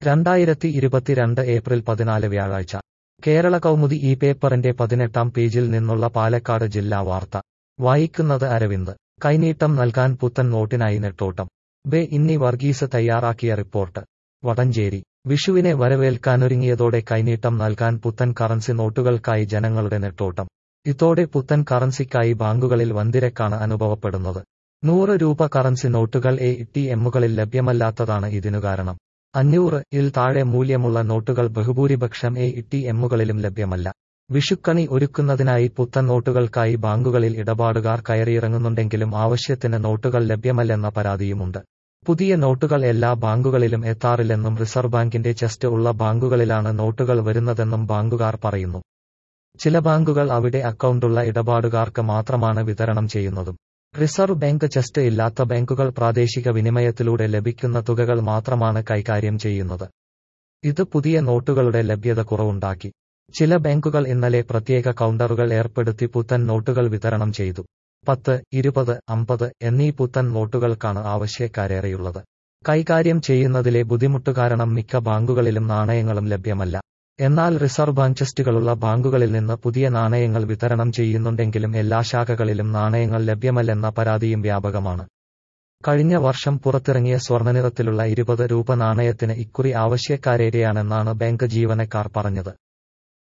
രണ്ടായിരത്തി ഇരുപത്തിരണ്ട് ഏപ്രിൽ പതിനാല് വ്യാഴാഴ്ച കേരള കൗമുദി ഈ പേപ്പറിന്റെ പതിനെട്ടാം പേജിൽ നിന്നുള്ള പാലക്കാട് ജില്ലാ വാർത്ത വായിക്കുന്നത് അരവിന്ദ് കൈനീട്ടം നൽകാൻ പുത്തൻ നോട്ടിനായി നെട്ടോട്ടം ബെ ഇന്നി വർഗീസ് തയ്യാറാക്കിയ റിപ്പോർട്ട് വടഞ്ചേരി വിഷുവിനെ വരവേൽക്കാനൊരുങ്ങിയതോടെ കൈനീട്ടം നൽകാൻ പുത്തൻ കറൻസി നോട്ടുകൾക്കായി ജനങ്ങളുടെ നെട്ടോട്ടം ഇതോടെ പുത്തൻ കറൻസിക്കായി ബാങ്കുകളിൽ വൻതിരക്കാണ് അനുഭവപ്പെടുന്നത് നൂറ് രൂപ കറൻസി നോട്ടുകൾ എ ടി എമ്മുകളിൽ ലഭ്യമല്ലാത്തതാണ് ഇതിനു കാരണം അഞ്ഞൂറ് ഇൽ താഴെ മൂല്യമുള്ള നോട്ടുകൾ ബഹുഭൂരിപക്ഷം എ ടി എമ്മുകളിലും ലഭ്യമല്ല വിഷുക്കണി ഒരുക്കുന്നതിനായി പുത്തൻ നോട്ടുകൾക്കായി ബാങ്കുകളിൽ ഇടപാടുകാർ കയറിയിറങ്ങുന്നുണ്ടെങ്കിലും ആവശ്യത്തിന് നോട്ടുകൾ ലഭ്യമല്ലെന്ന പരാതിയുമുണ്ട് പുതിയ നോട്ടുകൾ എല്ലാ ബാങ്കുകളിലും എത്താറില്ലെന്നും റിസർവ് ബാങ്കിന്റെ ചെസ്റ്റ് ഉള്ള ബാങ്കുകളിലാണ് നോട്ടുകൾ വരുന്നതെന്നും ബാങ്കുകാർ പറയുന്നു ചില ബാങ്കുകൾ അവിടെ അക്കൗണ്ടുള്ള ഇടപാടുകാർക്ക് മാത്രമാണ് വിതരണം ചെയ്യുന്നതും റിസർവ് ബാങ്ക് ചെസ്റ്റ് ഇല്ലാത്ത ബാങ്കുകൾ പ്രാദേശിക വിനിമയത്തിലൂടെ ലഭിക്കുന്ന തുകകൾ മാത്രമാണ് കൈകാര്യം ചെയ്യുന്നത് ഇത് പുതിയ നോട്ടുകളുടെ ലഭ്യത കുറവുണ്ടാക്കി ചില ബാങ്കുകൾ ഇന്നലെ പ്രത്യേക കൗണ്ടറുകൾ ഏർപ്പെടുത്തി പുത്തൻ നോട്ടുകൾ വിതരണം ചെയ്തു പത്ത് ഇരുപത് അമ്പത് എന്നീ പുത്തൻ നോട്ടുകൾക്കാണ് ആവശ്യക്കാരേറെയുള്ളത് കൈകാര്യം ചെയ്യുന്നതിലെ ബുദ്ധിമുട്ട് കാരണം മിക്ക ബാങ്കുകളിലും നാണയങ്ങളും ലഭ്യമല്ല എന്നാൽ റിസർവ് ബാങ്ക് ചെസ്റ്റുകളുള്ള ബാങ്കുകളിൽ നിന്ന് പുതിയ നാണയങ്ങൾ വിതരണം ചെയ്യുന്നുണ്ടെങ്കിലും എല്ലാ ശാഖകളിലും നാണയങ്ങൾ ലഭ്യമല്ലെന്ന പരാതിയും വ്യാപകമാണ് കഴിഞ്ഞ വർഷം പുറത്തിറങ്ങിയ സ്വർണ്ണനിറത്തിലുള്ള ഇരുപത് രൂപ നാണയത്തിന് ഇക്കുറി ആവശ്യക്കാരേറെയാണെന്നാണ് ബാങ്ക് ജീവനക്കാർ പറഞ്ഞത്